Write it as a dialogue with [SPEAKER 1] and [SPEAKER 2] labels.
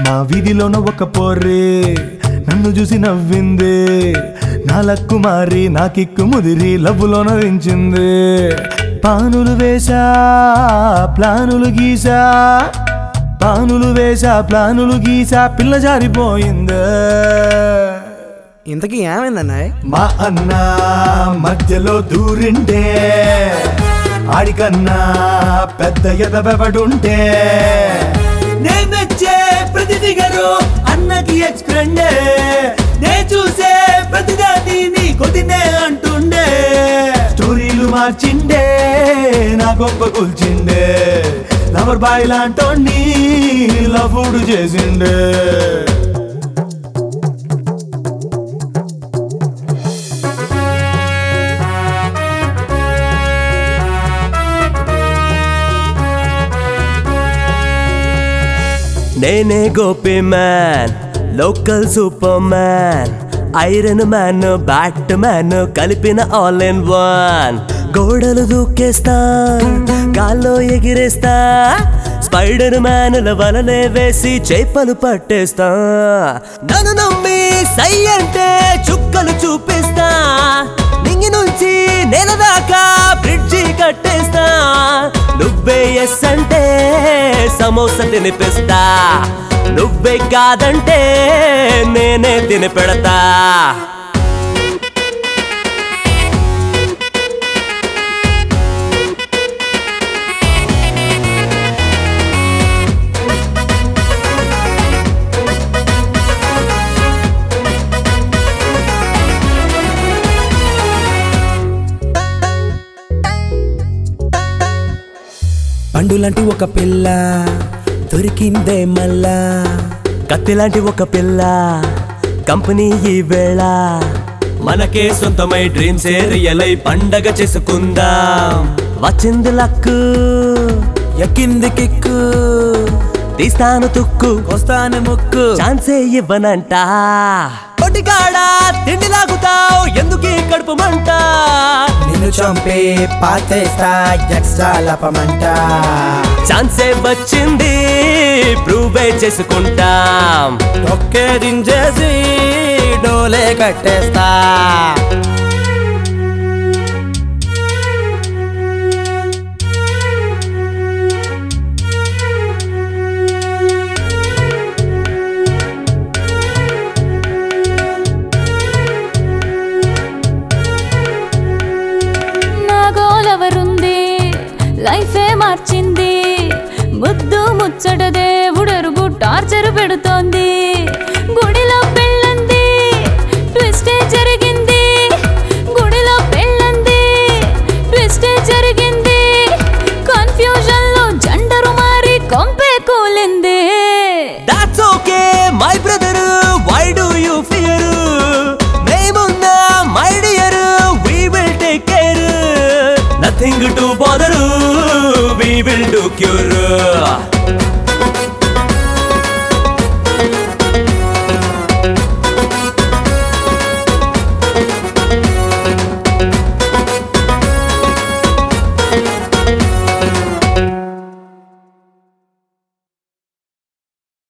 [SPEAKER 1] మా వీధిలోన ఒక పోర్రే నన్ను చూసి నవ్వింది నా లక్కు మారి నా కిక్కు ముదిరి లవ్వులోన దించింది పానులు వేసా ప్లానులు గీసా పానులు వేసా ప్లానులు గీసా పిల్ల జారిపోయింది
[SPEAKER 2] ఇంతకీ ఏమైందన్నా
[SPEAKER 1] మా అన్న మధ్యలో దూరింటే ఆడికన్నా పెద్ద ఎదవెవడుంటే నేనొచ్చే ప్రతి ఫిగరు అన్నకి ఎక్స్ ఫ్రెండే నే చూసే ప్రతిదాన్ని నీ కొద్దినే అంటుండే స్టోరీలు మార్చిండే నా గొప్ప కూల్చిండే లవర్ బాయ్ లాంటోని లవ్వుడు చేసిండే
[SPEAKER 3] నేనే Gopi man local super man iron man bat man కలిపిన ఆల్ ఇన్ వన్ గోడలు దూకేస్తా గాల్లో ఎగిరేస్తా స్పైడర్ మ్యాన్ల వలలే వేసి చేపలు పట్టేస్తా నన్ను నమ్మి సై అంటే చుక్కలు చూపిస్తా నింగి నుంచి నేల దాకా బ్రిడ్జి కట్టేస్తా నువ్వే ఎస్ అంటే సమోసా తినిపిస్తా నువ్వే కాదంటే నేనే తిని పెడతా
[SPEAKER 2] పండులాంటి ఒక పిల్ల దొరికిందే మళ్ళా
[SPEAKER 3] కత్తిలాంటి ఒక పిల్ల కంపెనీ ఈ వేళ మనకే సొంతమై డ్రీమ్స్ రియలై పండగ చేసుకుందాం వచ్చింది లక్కు
[SPEAKER 2] ఎక్కింది కిక్కు
[SPEAKER 3] తీస్తాను తుక్కు
[SPEAKER 2] వస్తాను ముక్కు
[SPEAKER 3] ఛాన్సే ఇవ్వనంట పొట్టికాడా తిండి లాగుతావు ఎందుకు కడుపు మంట
[SPEAKER 2] నిన్ను చంపి పాతేస్తా ఎక్స్ట్రా లపమంట
[SPEAKER 3] ఛాన్సే వచ్చింది ప్రూవే చేసుకుంటాం
[SPEAKER 2] ఒకే దించేసి డోలే కట్టేస్తా
[SPEAKER 4] నా గోలవరుంది లైఫే మార్చింది ముద్దు ముచ్చటదే